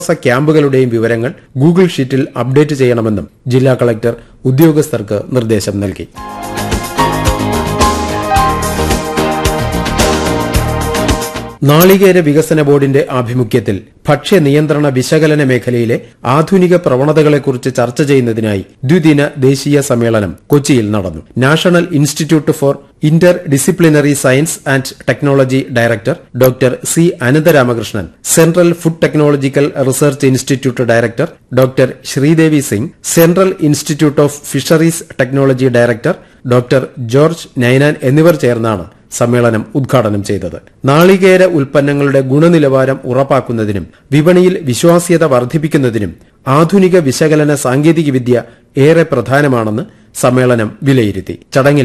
ക്യാമ്പുകളുടെയും വിവരങ്ങൾ ഗൂഗിൾ ഷീറ്റിൽ അപ്ഡേറ്റ് ചെയ്യണമെന്നും ജില്ലാ കളക്ടർ ഉദ്യോഗസ്ഥർക്ക് നിർദ്ദേശം നൽകി നാളികേര വികസന ബോർഡിന്റെ ആഭിമുഖ്യത്തിൽ ഭക്ഷ്യ നിയന്ത്രണ വിശകലന മേഖലയിലെ ആധുനിക പ്രവണതകളെക്കുറിച്ച് ചർച്ച ചെയ്യുന്നതിനായി ദ്വിദിന ദേശീയ സമ്മേളനം കൊച്ചിയിൽ നടന്നു national institute for interdisciplinary science and technology director doctor C Ananthramakrishnan central food technological research institute director doctor Sreedevi Singh central institute of fisheries technology director doctor George Ninan എന്നിവർ ചേർന്നാണ് സമ്മേളനം ഉദ്ഘാടനം ചെയ്തത് നാളികേര ഉൽപ്പന്നങ്ങളുടെ ഗുണനിലവാരം ഉറപ്പാക്കുന്നതിനും വിപണിയിൽ വിശ്വാസ്യത വർദ്ധിപ്പിക്കുന്നതിനും ആധുനിക വിശകലന സാങ്കേതികവിദ്യ ഏറെ പ്രധാനമാണെന്ന് സമ്മേളനം വിലയിരുത്തി ചടങ്ങിൽ